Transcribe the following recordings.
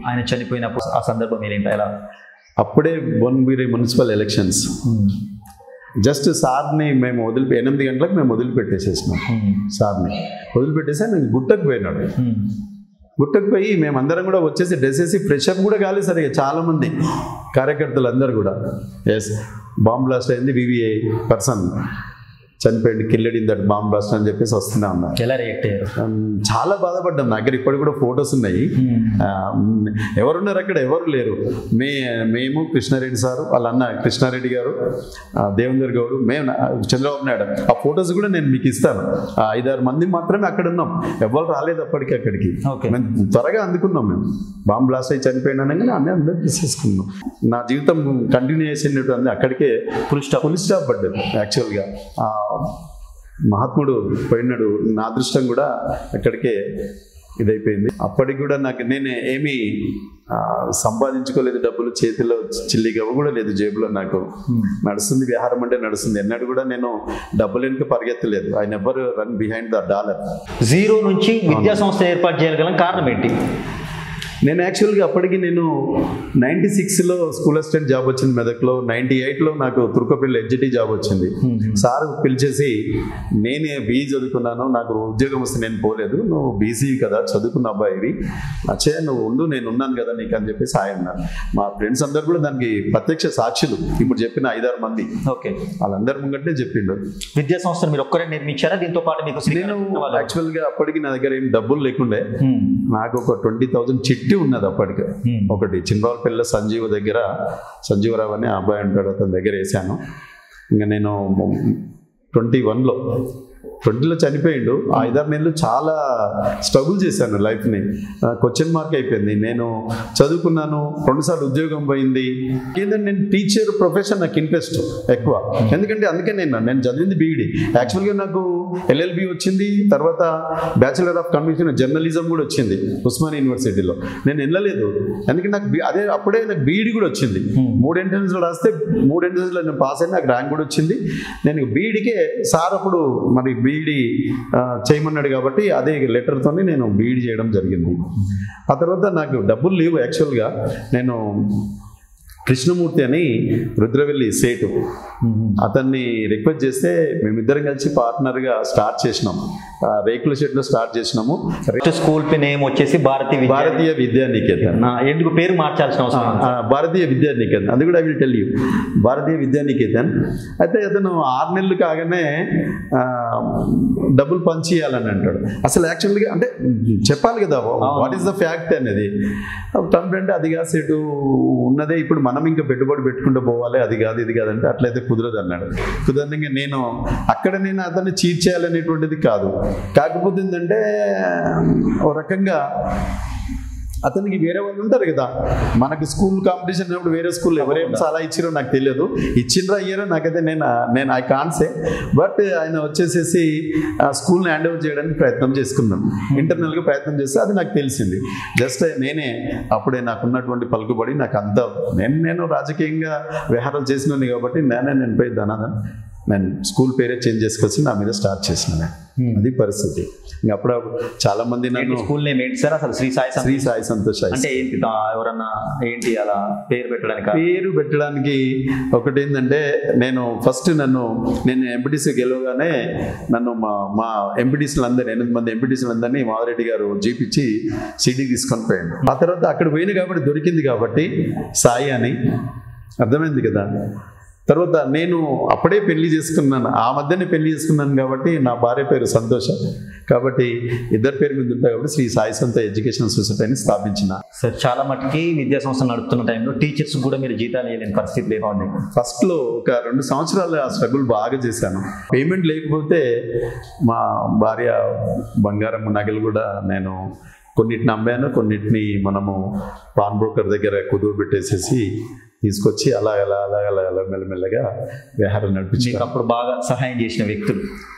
ఆయన చనిపోయినప్పుడు ఆ సందర్భం ఏంటి ఎలా అప్పుడే బొన్బిరి మున్సిపల్ ఎలక్షన్స్ జస్ట్ సార్ని మేము వదిలి ఎనిమిది గంటలకు మేము వదిలిపెట్టేసేసినాం సార్ని వదిలిపెట్టేసి ఆయన గుట్టకు పోయినాడు గుట్టకు పోయి మేమందరం కూడా వచ్చేసి డ్రెస్ వేసి ఫ్రెష్ అప్ కూడా కాలేదు సరిగా చాలా మంది కార్యకర్తలు అందరూ కూడా ఎస్ బాంబ్ బ్లాస్ట్ అయింది వివిఐ పర్సన్ చనిపోయింది killed in that bomb blast అని చెప్పేసి వస్తూనే ఉన్నారు ఎలా రియాక్ట్ అయ్యారు Um, చాలా బాధపడ్డాం నా దగ్గర ఇప్పటికి కూడా ఫొటోస్ ఉన్నాయి ఆ, ఎవరున్నారు అక్కడ ఎవరు లేరు మే మేము కృష్ణారెడ్డి సారు వాళ్ళ అన్న కృష్ణారెడ్డి గారు ఆ, దేవేందర్ గౌడ్ మేము నా- చంద్రబాబు నాయుడు ఆ ఫొటోస్ కూడా నేను మీకు ఇస్తాను ఆ, ఐదారు మంది మాత్రమే అక్కడ ఉన్నాం ఎవరు రాలేదు అప్పటికి అక్కడికి Okay. మేము త్వరగా అందుకున్నాం మేము బాంబ్ బ్లాస్ట్ అయి చనిపోయినా కానీ అన్నీ అందరూ తీసేసుకున్నాం నా జీవితం కంటిన్యూ చేసినట్టు అంది అక్కడికే ఫుల్ స్టాప్ ఫుల్ స్టాప్ పడ్డది యాక్చువల్గా ఆ, మహాత్ముడు పోయినాడు నా అదృష్టం కూడా అక్కడికే ఇదైపోయింది అప్పటికి కూడా నాకు నేను ఏమీ ఆ, సంపాదించుకోలేదు డబ్బులు చేతిలో చిల్లిగవ్వ కూడా లేదు జేబులో నాకు నడుస్తుంది వ్యవహారం అంటే నడుస్తుంది ఎన్నడూ కూడా నేను డబ్బులు వెనుక పరిగెత్తలేదు I never run behind the dollar zero నుంచి విద్యా సంస్థ ఏర్పాటు చేయగలం కారణం ఏంటి నేను యాక్చువల్గా అప్పటికి నేను నైంటీ సిక్స్లో స్కూల్ అసిస్టెంట్ జాబ్ వచ్చింది మెదక్లో నైంటీ ఎయిట్లో నాకు తుర్కపల్లి ఎడ్జిటీ జాబ్ వచ్చింది సార్ పిలిచేసి నేనే బీఈ చదువుకున్నాను నాకు ఉద్యోగం వస్తే నేను పోలేదు నువ్వు బీసీ కదా చదువుకున్న అబ్బాయివి అచ్చే నువ్వు ఉండు నేను ఉన్నాను కదా నీకు అని చెప్పేసి ఆయన అన్నారు మా ఫ్రెండ్స్ అందరు కూడా దానికి ప్రత్యక్ష సాక్షులు ఇప్పుడు చెప్పిన ఐదారు మంది ఓకే వాళ్ళందరి ముంగట్నే చెప్పిండు విద్యా సంస్థను మీరు ఒక్కరే నిర్మించారా దీంతో పాటు మీకు నేను శ్రీకాకుళం వాళ్ళు- యాక్చువల్గా అప్పటికి నా దగ్గర ఏం డబ్బులు లేకుండే హ్మ్. నాకు ఒక ట్వంటీ థౌజండ్ చిట్టి ఉన్నది అప్పటికి Hmm. ఒకటి చిన్నవాళ్ళపల్లి సంజీవ్ దగ్గర సంజీవరావు అని ఆ అబ్బాయి ఉంటాడు అతని దగ్గర వేసాను ఇంకా నేను ట్వంటీ వన్లో ట్వంటీలో చనిపోయిండు ఆ ఐదారు నెలలు చాలా స్ట్రగుల్ చేశాను లైఫ్ని క్వశ్చన్ మార్క్ అయిపోయింది నేను చదువుకున్నాను రెండుసార్లు ఉద్యోగం పోయింది ఏంటంటే నేను టీచర్ ప్రొఫెషన్ నాకు ఇంట్రెస్ట్ ఎక్కువ ఎందుకంటే అందుకే నేను నేను చదివింది బీఈడి యాక్చువల్గా నాకు ఎల్ఎల్బి వచ్చింది తర్వాత బ్యాచిలర్ ఆఫ్ కమ్యూనికేషన్ జర్నలిజం కూడా వచ్చింది ఉస్మాన్ యూనివర్సిటీలో నేను వెళ్ళలేదు ఎందుకంటే నాకు బి- అదే అప్పుడే నాకు బీఈడి కూడా వచ్చింది మూడు ఎంట్రన్స్లో రాస్తే మూడు ఎంట్రన్స్లో నేను పాస్ అయిన నాకు ర్యాంక్ కూడా వచ్చింది నేను బీఈడికే సార్ అప్పుడు మరి బీఈడి చేయమన్నాడు కాబట్టి అదే లెటర్తో నేను బీఈడి చేయడం జరిగింది ఆ తర్వాత నాకు డబ్బులు లేవు యాక్చువల్గా నేను కృష్ణమూర్తి అని రుద్రవెల్లి సేటు అతన్ని రిక్వెస్ట్ చేస్తే మేమిద్దరం కలిసి పార్ట్నర్గా స్టార్ట్ చేసినాం ఆ, రేకుల షెడ్లో స్టార్ట్ చేసినాము ఫస్ట్ స్కూల్ పే నేమ్ వచ్చేసి భారతీయ విద్యా భారతీయ విద్యా నికేతన్ నా- ఎందుకు పేరు మార్చాల్సిన అవసరం ఉంది? ఆ, భారతీయ విద్యా నికేతన్ అది కూడా I will tell you Bharatiya Vidya Niketan అయితే అతను ఆరు నెలలు కాగానే ఆ, డబ్బులు పంచియాలని అంటాడు అసలు యాక్చువల్గా అంటే చెప్పాలి కదా వాట్ ఈస్ ద ఫ్యాక్ట్ అనేది తండ్రి అంటే అది కాదు సెటు ఉన్నదే ఇప్పుడు మనం ఇంకా పెట్టుబడి పెట్టుకుంటూ పోవాలి అది కాదు ఇది కాదంటే అట్లయితే కుదరదు అన్నాడు కుదరదు నేను అక్కడ నేను అతన్ని చీట్ చేయాలనేటువంటిది కాదు కాకపోతే ఏంటంటే ఓ రకంగా అతనికి వేరే వాళ్ళు ఉంటారు కదా మనకు స్కూల్ కాంపిటీషన్ ఉన్నప్పుడు వేరే స్కూల్ ఎవరేం చాలా ఇచ్చిరో నాకు తెలియదు ఇచ్చిండ్రా అయ్యారో నాకైతే నేను నేను ఐ కాన్సే బట్ ఆయన వచ్చేసేసి ఆ స్కూల్ని హ్యాండ్ ఓవర్ చేయడానికి ప్రయత్నం చేసుకున్నాను ఇంటర్నల్గా ప్రయత్నం చేస్తే అది నాకు తెలిసింది జస్ట్ నేనే అప్పుడే నాకు ఉన్నటువంటి పలుకుబడి నాకు అంత నేను నేను రాజకీయంగా వ్యవహారాలు చేసినాను కాబట్టి నేనే నేను పోయి ధనాదన్ నేను స్కూల్ పేరే చేంజ్ చేసుకొచ్చి నా మీద స్టార్ట్ చేసినాను అది పరిస్థితి ఇంకా అప్పుడు చాలా మంది ఏంటి నన్ను స్కూల్ నేమ్ ఏంటి సార్ అసలు శ్రీ సాయి సం- శ్రీ సాయి సంతోష్ సాయి అంటే ఏంటి దా- ఎవరన్నా ఏంటి అలా పేరు పెట్టడానికి పేరు పెట్టడానికి ఒకటి ఏంటంటే నేను ఫస్ట్ నన్ను నేను ఎంపీటీసీ గెలవగానే నన్ను మా మా ఎంపీటీసీలు అందరు ఎనిమిది మంది ఎంపీటీసీలు అందరినీ మాధురెడ్డి గారు జీపిచ్చి సిడీ తీసుకొని పోయాడు ఆ తర్వాత అక్కడ పోయింది కాబట్టి దొరికింది కాబట్టి సాయి అని అర్థమైంది కదా తర్వాత నేను అప్పుడే పెళ్లి చేసుకున్నాను ఆ మధ్యనే పెళ్లి చేసుకున్నాను కాబట్టి నా భార్య పేరు సంతోష కాబట్టి ఇద్దరు పేరు మీద ఉంటాయి కాబట్టి శ్రీ సాయి సంత ఎడ్యుకేషన్ సొసైటీని స్థాపించిన సార్ చాలా మటుకి విద్యా సంస్థ నడుపుతున్న టైంలో టీచర్స్ కూడా మీరు జీతాలు వేయలేని పరిస్థితి లేకుండా ఫస్ట్ లో ఒక రెండు సంవత్సరాలు ఆ స్ట్రగుల్ బాగా చేశాను పేమెంట్ లేకపోతే మా భార్య బంగారం నగలు కూడా నేను కొన్నిటిని అమ్మాను కొన్నిటిని మనము పాన్ బ్రోకర్ దగ్గర కుదువు పెట్టేసేసి తీసుకొచ్చి అలా అలా అలా అలా అలా మెల్లమెల్లగా వ్యవహారం నడిపించి మీకు అప్పుడు బాగా సహాయం చేసిన వ్యక్తులు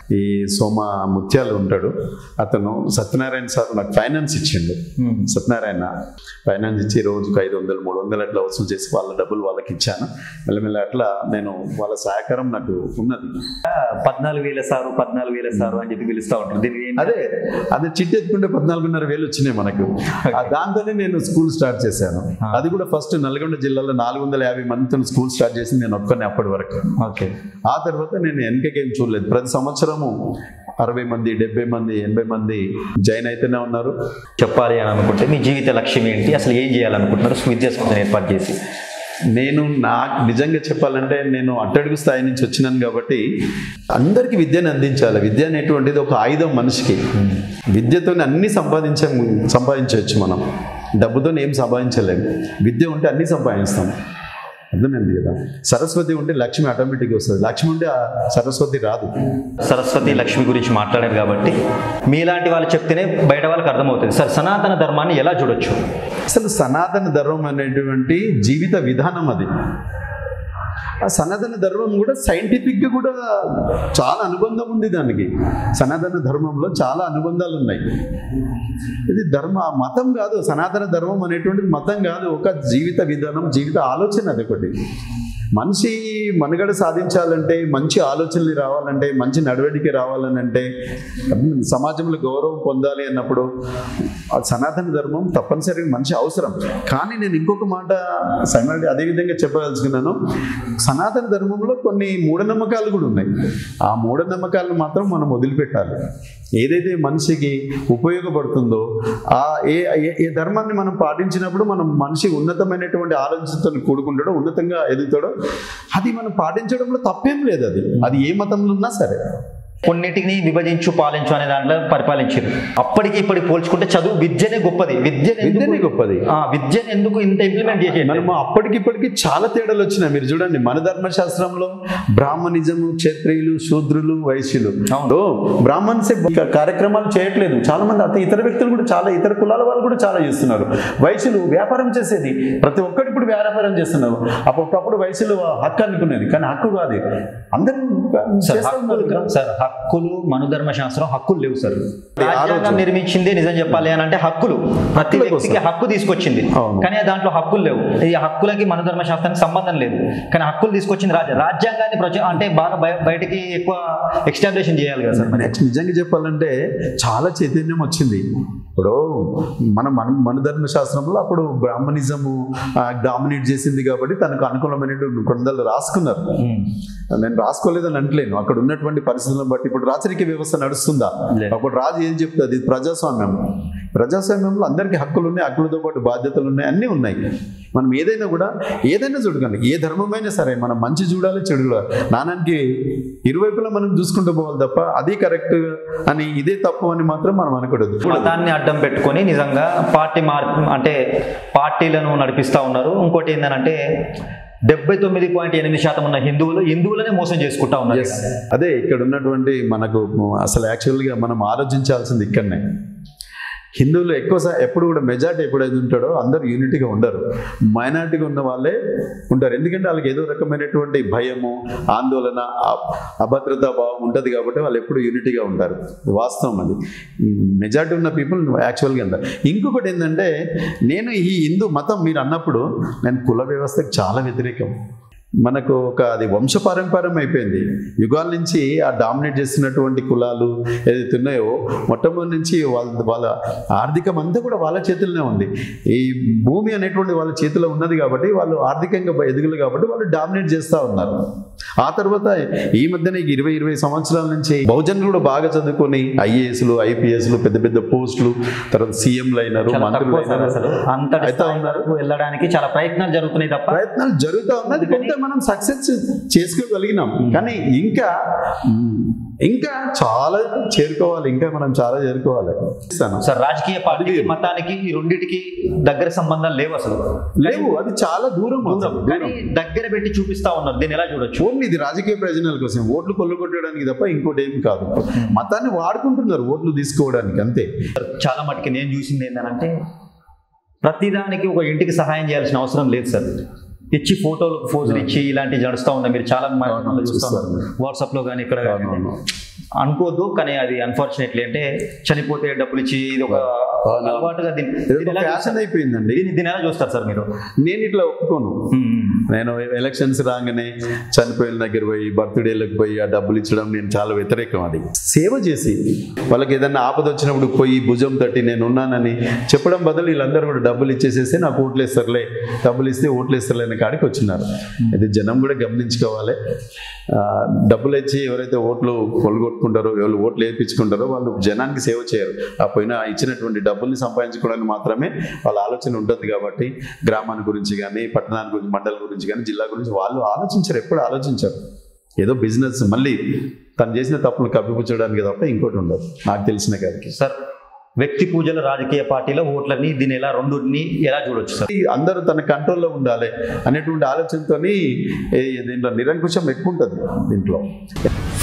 ఈ సోమ ముత్యాలు ఉంటాడు అతను సత్యనారాయణ సార్ నాకు ఫైనాన్స్ ఇచ్చిండు ఉమ్. సత్యనారాయణ ఫైనాన్స్ ఇచ్చి రోజుకు ఐదు వందలు మూడు వందలు అట్లా వసూలు చేసి వాళ్ళ డబ్బులు వాళ్ళకి ఇచ్చాను మెల్లమెల్ల అట్లా నేను వాళ్ళ సహకారం నాకు ఉన్నది పద్నాలుగు వేల సారు పద్నాలుగు వేల సారు అని చెప్పి పిలుస్తా ఉంటారు దీనికి ఏంటి? అదే అదే చిట్టి ఎత్తుకుంటే పద్నాలుగున్నర వేలు వచ్చినాయి మనకు ఆ దాంతోనే నేను స్కూల్ స్టార్ట్ చేశాను ఆ. అది కూడా ఫస్ట్ నల్గొండ జిల్లాలో నాలుగు వందల యాభై మందితో స్కూల్ స్టార్ట్ చేసి నేను ఒక్కనే అప్పటి వరకు ఓకే ఆ తర్వాత నేను వెనకకేం చూడలేదు ప్రతి సంవత్సరము అరవై మంది డెబ్బై మంది ఎనభై మంది జాయిన్ అయితేనే ఉన్నారు చెప్పాలి అని అనుకుంటే మీ జీవిత లక్ష్యం ఏంటి అసలు ఏం చేయాలనుకుంటున్నారు విద్యా సంస్థను ఏర్పాటు చేసి నేను నాకు నిజంగా చెప్పాలంటే నేను అట్టడుగు స్థాయి నుంచి వచ్చినాను కాబట్టి అందరికీ విద్యను అందించాలి విద్య అనేటువంటిది ఒక ఆయుధం మనిషికి విద్యతో అన్ని సంపాదించ సంపాదించవచ్చు మనం డబ్బుతో ఏం సంపాదించలేము విద్య ఉంటే అన్ని సంపాదిస్తాం అర్థమైంది కదా సరస్వతి ఉంటే లక్ష్మి ఆటోమేటిక్గా వస్తుంది లక్ష్మి ఉంటే ఆ సరస్వతి రాదు సరస్వతి లక్ష్మి గురించి మాట్లాడారు కాబట్టి మీలాంటి వాళ్ళు చెప్తేనే బయట వాళ్ళకి అర్థమవుతుంది సార్ సనాతన ధర్మాన్ని ఎలా చూడొచ్చు అసలు సనాతన ధర్మం అనేటువంటి జీవిత విధానం అది ఆ సనాతన ధర్మం కూడా సైంటిఫిక్గా కూడా చాలా అనుబంధం ఉంది దానికి సనాతన ధర్మంలో చాలా అనుబంధాలు ఉన్నాయి ఇది ధర్మ మతం కాదు సనాతన ధర్మం అనేటువంటిది మతం కాదు ఒక జీవిత విధానం జీవిత ఆలోచన అది ఒకటి మనిషి మనుగడ సాధించాలంటే మంచి ఆలోచనలు రావాలంటే మంచి నడవడిక రావాలని అంటే సమాజంలో గౌరవం పొందాలి అన్నప్పుడు ఆ సనాతన ధర్మం తప్పనిసరిగా మనిషి అవసరం కానీ నేను ఇంకొక మాట సైమల్టీ అదేవిధంగా చెప్పదలుచుకున్నాను సనాతన ధర్మంలో కొన్ని మూఢనమ్మకాలు కూడా ఉన్నాయి ఆ మూఢనమ్మకాలను మాత్రం మనం వదిలిపెట్టాలి ఏదైతే మనిషికి ఉపయోగపడుతుందో ఆ ఏ ఏ- ఏ ధర్మాన్ని మనం పాటించినప్పుడు మనం మనిషి ఉన్నతమైనటువంటి ఆలోచనతో కూడుకుంటాడో ఉన్నతంగా ఎదుగుతాడో అది మనం పాటించడంలో తప్పేం లేదు అది అది ఏ మతంలో ఉన్నా సరే కొన్నిటిని విభజించు పాలించు అనే దాంట్లో పరిపాలించారు అప్పటికి ఇప్పటికి పోల్చుకుంటే చదువు విద్యనే గొప్పది విద్యను విద్యనే ఎందుకు- గొప్పది ఆ, విద్యను ఎందుకు ఇంత ఇంప్లిమెంట్ చేసేది మనము అప్పటికిప్పటికి చాలా తేడాలు వచ్చినాయి మీరు చూడండి మన ధర్మశాస్త్రంలో బ్రాహ్మణిజము క్షత్రియులు శూద్రులు వైశ్యులు అవును. ఓ, బ్రాహ్మణ్స్ ఇక కార్యక్రమాలు చేయట్లేదు చాలా మంది అత ఇతర వ్యక్తులు కూడా చాలా ఇతర కులాల వాళ్ళు కూడా చాలా చేస్తున్నారు వైశ్యులు వ్యాపారం చేసేది ప్రతి ఒక్కరు ఇప్పుడు వ్యాపారం చేస్తున్నారు అప్పుడు ఒకప్పుడు వైశ్యులు హక్కు అనుకునేది కానీ హక్కు కాదు అందరూ సార్ చేస్తూ హక్కులు ఉన్నారు. సార్ హక్కులు మనుధర్మ శాస్త్రం హక్కులు లేవు సార్ ఆ రాజ్యాంగం రోజు- నిర్మించింది నిజం చెప్పాలి అని అంటే హక్కులు ప్రతి హక్కుల వ్యక్తికి కోసం. హక్కు తీసుకొచ్చింది అవును. కానీ దాంట్లో హక్కులు లేవు ఈ హక్కులకి మనుధర్మ శాస్త్రానికి సంబంధం లేదు కానీ హక్కులు తీసుకొచ్చింది రాజ్య రాజ్యాంగాన్ని ప్రచ అంటే బాగా బయ- బయటికి ఎక్కువ ఎక్స్టాబ్లిషన్ చేయాలి కదా సార్ మరి నెక్స్ట్ నిజంగా చెప్పాలంటే చాలా చైతన్యం వచ్చింది ఇప్పుడు మన మన మన ధర్మ శాస్త్రంలో అప్పుడు బ్రాహ్మణిజము డామినేట్ చేసింది కాబట్టి తనకు అనుకూలమైనటువంటి గ్రంథాలు రాసుకున్నారు ఉమ్. నేను రాసుకోలేదని అంటలేను అక్కడ ఉన్నటువంటి పరిస్థితులను బట్టి ఇప్పుడు రాచరిక వ్యవస్థ నడుస్తుందా లేదు. అప్పుడు రాజు ఏం చెప్తుంది ఇది ప్రజాస్వామ్యం ప్రజాస్వామ్యంలో అందరికీ హక్కులు ఉన్నాయి హక్కులతో పాటు బాధ్యతలు ఉన్నాయి అన్నీ ఉన్నాయి మనం ఏదైనా కూడా ఏదైనా చూడకండి ఏ ధర్మమైనా సరే మనం మంచి చూడాలి చెడు చూడాలి నానానికి ఇరువైపులా మనం చూసుకుంటూ పోవాలి తప్ప అది కరెక్ట్ అని ఇదే తప్పు అని మాత్రం మనం అనకూడదు మతాన్ని అడ్డం పెట్టుకొని నిజంగా పార్టీ మార్ అంటే పార్టీలను నడిపిస్తా ఉన్నారు ఇంకోటి ఏంటంటే డెబ్బై తొమ్మిది పాయింట్ ఎనిమిది శాతం ఉన్న హిందువులు హిందువులనే మోసం చేసుకుంటా ఉన్నారు అదే ఇక్కడ ఉన్నటువంటి మనకు అసలు యాక్చువల్గా మనం ఆలోచించాల్సింది ఇక్కడనే హిందువులు ఎక్కువ సా- ఎప్పుడు కూడా మెజార్టీ ఎప్పుడైతే ఉంటాడో అందరూ యూనిటీగా ఉండరు మైనార్టీగా ఉన్న వాళ్ళే ఉంటారు ఎందుకంటే వాళ్ళకి ఏదో రకమైనటువంటి భయము ఆందోళన అ- అభద్రతా భావం ఉంటుంది కాబట్టి వాళ్ళు ఎప్పుడు యూనిటీగా ఉంటారు వాస్తవం అది మెజార్టీ ఉన్న పీపుల్ యాక్చువల్గా ఉంటారు ఇంకొకటి ఏంటంటే నేను ఈ హిందూ మతం మీరు అన్నప్పుడు నేను కుల వ్యవస్థకు చాలా వ్యతిరేకం మనకు ఒక అది వంశపారంపర్యం అయిపోయింది యుగాల నుంచి ఆ డామినేట్ చేస్తున్నటువంటి కులాలు ఏదైతే ఉన్నాయో మొట్టమొదటి నుంచి వాళ్ళ వాళ్ళ ఆర్థికం అంతా కూడా వాళ్ళ చేతుల్లోనే ఉంది ఈ భూమి అనేటువంటి వాళ్ళ చేతిలో ఉన్నది కాబట్టి వాళ్ళు ఆర్థికంగా ఎదుగులు కాబట్టి వాళ్ళు డామినేట్ చేస్తూ ఉన్నారు ఆ తర్వాత ఈ మధ్యన ఈ ఇరవై ఇరవై సంవత్సరాల నుంచి బహుజనులు కూడా బాగా చదువుకొని ఐఏఎస్లు ఐపీఎస్లు పెద్ద పెద్ద పోస్టులు తర్వాత సీఎంలు అయినారు చాలా మంత్రులు తక్కువ సార్ అసలు అయినారు అంతటి అయితే స్థాయి ఉన్నారు. వరకు వెళ్ళడానికి చాలా ప్రయత్నాలు జరుగుతున్నాయి తప్ప ప్రయత్నాలు జరుగుతూ ఉన్నది కొంత మనం సక్సెస్ చేసుకోగలిగినాం కానీ ఇంకా ఇంకా చాలా చేరుకోవాలి ఇంకా మనం చాలా చేరుకోవాలి ఇస్తాను. సార్ రాజకీయ పార్టీకి మతానికి ఈ రెండింటికి దగ్గర సంబంధాలు లేవు అసలు లేవు అది చాలా దూరం అసలు, కానీ దూరం దగ్గర పెట్టి చూపిస్తా ఉన్నారు దీన్ని ఎలా చూడొచ్చు ఓన్లీ ఇది రాజకీయ ప్రయోజనాల కోసం ఓట్లు కొల్లగొట్టడానికి తప్ప ఇంకోటి ఏమి కాదు మతాన్ని వాడుకుంటున్నారు ఓట్లు తీసుకోవడానికి అంతే చాలా మటుకు నేను చూసింది ఏంటంటే ప్రతిదానికి ఒక ఇంటికి సహాయం చేయాల్సిన అవసరం లేదు సార్ ఇచ్చి ఫోటోలు ఫోజులు ఇచ్చి ఇలాంటివి నడుస్తూ ఉన్నాయి మీరు చాలా అవును, చూస్తా చూస్తాను. వాట్సాప్ లో కానీ ఇక్కడ కానీ అవునవును. అనుకోవద్దు కానీ అది అన్ఫార్చునేట్లీ అంటే చనిపోతే డబ్బులు ఇచ్చి ఇది ఒక అవును. అలవాటుగా దీన్ని ఇది దీన్ని ఒక ఎలా ఫ్యాషన్ చూస్తారు? అయిపోయిందండి దీన్ని దీన్ని ఎలా చూస్తారు సార్ మీరు నేను ఇట్లా ఒప్పుకోను నేను ఎలక్షన్స్ రాగానే చనిపోయిన దగ్గర పోయి బర్త్డేలకు పోయి ఆ డబ్బులు ఇచ్చడం నేను చాలా వ్యతిరేకం అది సేవ చేసి వాళ్ళకి ఏదైనా ఆపద వచ్చినప్పుడు పోయి భుజం తట్టి నేను ఉన్నానని చెప్పడం బదులు వీళ్ళందరూ కూడా డబ్బులు ఇచ్చేసేసి నాకు ఓట్లు వేస్తారులే డబ్బులు ఇస్తే ఓట్లు వేస్తారులే అనే కాడికి వచ్చినారు ఇది జనం కూడా గమనించుకోవాలి ఆ, డబ్బులు ఇచ్చి ఎవరైతే ఓట్లు కొలగొట్టుకుంటారో ఎవరు ఓట్లు వేయించుకుంటారో వాళ్ళు జనానికి సేవ చేయరు ఆ పోయిన ఇచ్చినటువంటి డబ్బుల్ని సంపాదించుకోవడానికి మాత్రమే వాళ్ళ ఆలోచన ఉంటుంది కాబట్టి గ్రామాన్ని గురించి కానీ పట్టణాన్ని గురించి మండలం గురించి కానీ జిల్లా గురించి వాళ్ళు ఆలోచించరు ఎప్పుడు ఆలోచించరు ఏదో బిజినెస్ మళ్ళీ తను చేసిన తప్పులు కప్పిపుచ్చడానికి తప్ప ఇంకోటి ఉండదు నాకు తెలిసిన గారికి సార్ వ్యక్తి పూజల రాజకీయ పార్టీల ఓట్లని దీన్ని ఎలా రెండుని ఎలా చూడొచ్చు సార్ ఈ అందరూ తన కంట్రోల్లో ఉండాలి అనేటువంటి ఆలోచనతోని ఏ- దీంట్లో నిరంకుశం ఎక్కువ ఉంటుంది దీంట్లో